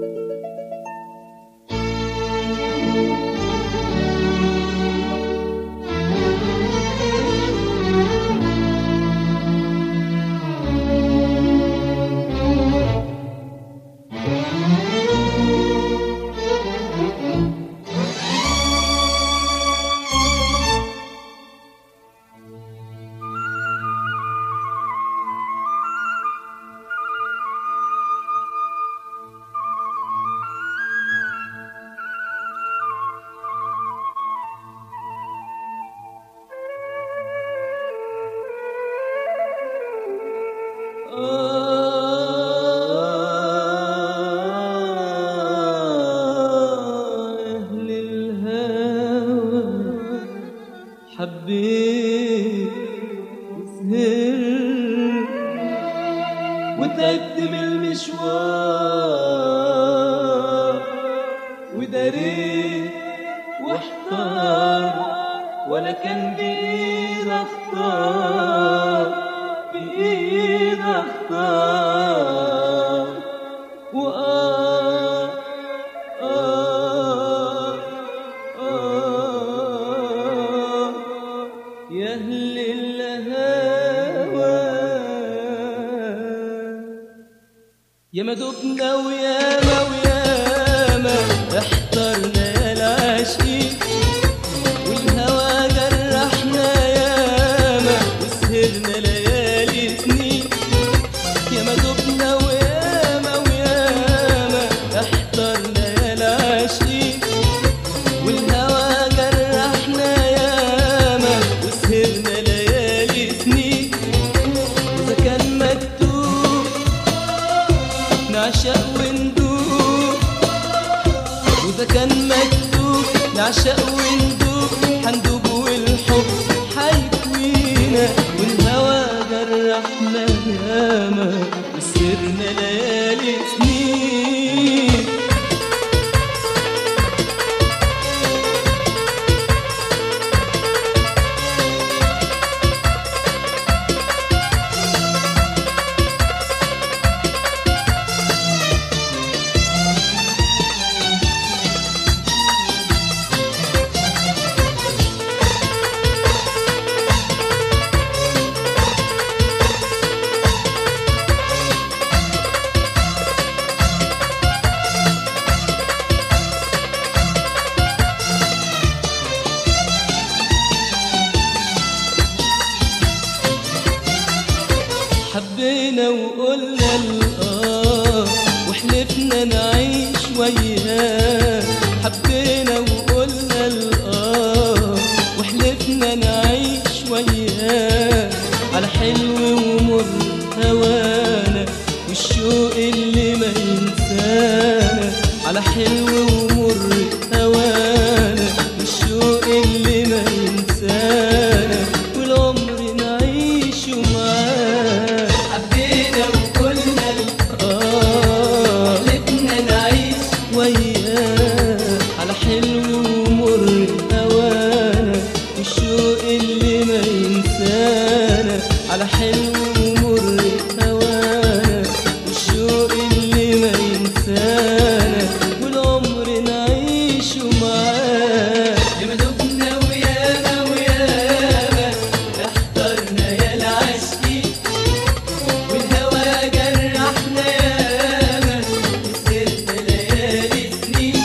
أهل الهوى حبيت وسهرت وتقدم المشوار وداريت واحتار ولا كان بإيد اختار بإيد اختار وآه آه آه يا أهل الهوى يا ما دبنا وياما وياما احترنا يا العاشقين والهوى جرحنا ياما وسهرنا ليالي سنين يا ما دبنا وياما وياما احترنا يا العاشقين والهوى جرحنا ياما وسهرنا ليالي سنين وإذا كان مكتوب نعشق وندوب وإذا كان مكتوب نعشق وندوب حندوب والحب حيكوينا والهوى جرحنا ياما وسهرنا ليالي سنين حبينا وقلنا الآه وحلفنا نعيش وياه حبينا وقلنا الآه وحلفنا نعيش وياه على حلو ومر هوانا والشوق اللي ما ينسانا على حلو ومر هوانا والشوق اللي ما ينسانا والعمر نعيشه معاه حبينا وقلنا آه حلفنا نعيش وياه على حلو ومر هوانا والشوق اللي ما ينسانا على حلو ومر هوانا والشوق اللي ما ينسانا والعمر نعيشه معاه يا دبنا ويانا ويانا احضرنا يا العاشقين والهوى جرحنا ياما وسهرنا ليالي سنين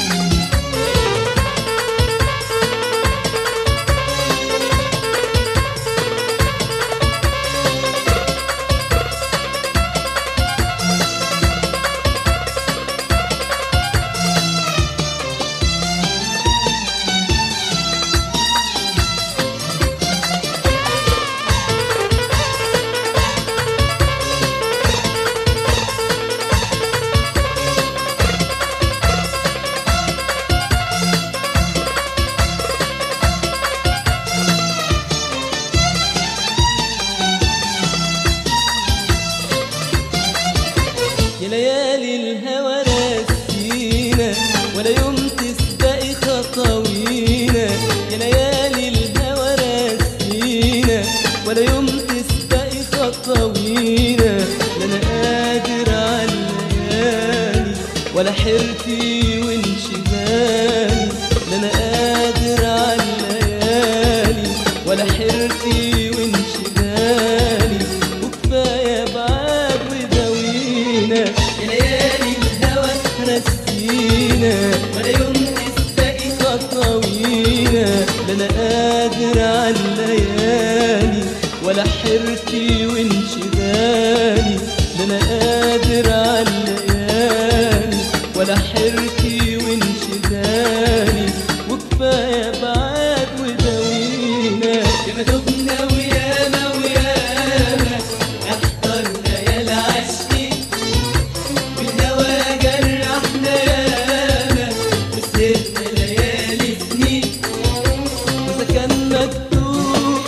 حيرتي وانشغالي لا انا قادر على الليالي ولا حيرتي وانشغالي وكفايه بعاد وداوينا يا ليالي الهوى نسينا ولا يوم تستقي خطوينا لا انا قادر على الليالي ولا حيرتي وانشغالي لا انا قادر على الليالي ولا حيرتي وانشغالي وكفايه بعاد وداوينا ياما دبنا وياما وياما احضرنا يا العاشقين والهوى جرحنا ياما وسهرنا ليالي سنين وإذا كان مكتوب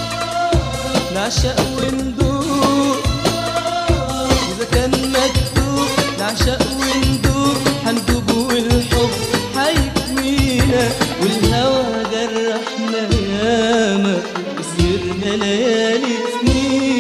نعشق وندوب إذا كان مكتوب نعشق وندوب حندوب والحب حيكوينا والهوى جرحنا ياما وسهرنا ليالي سنين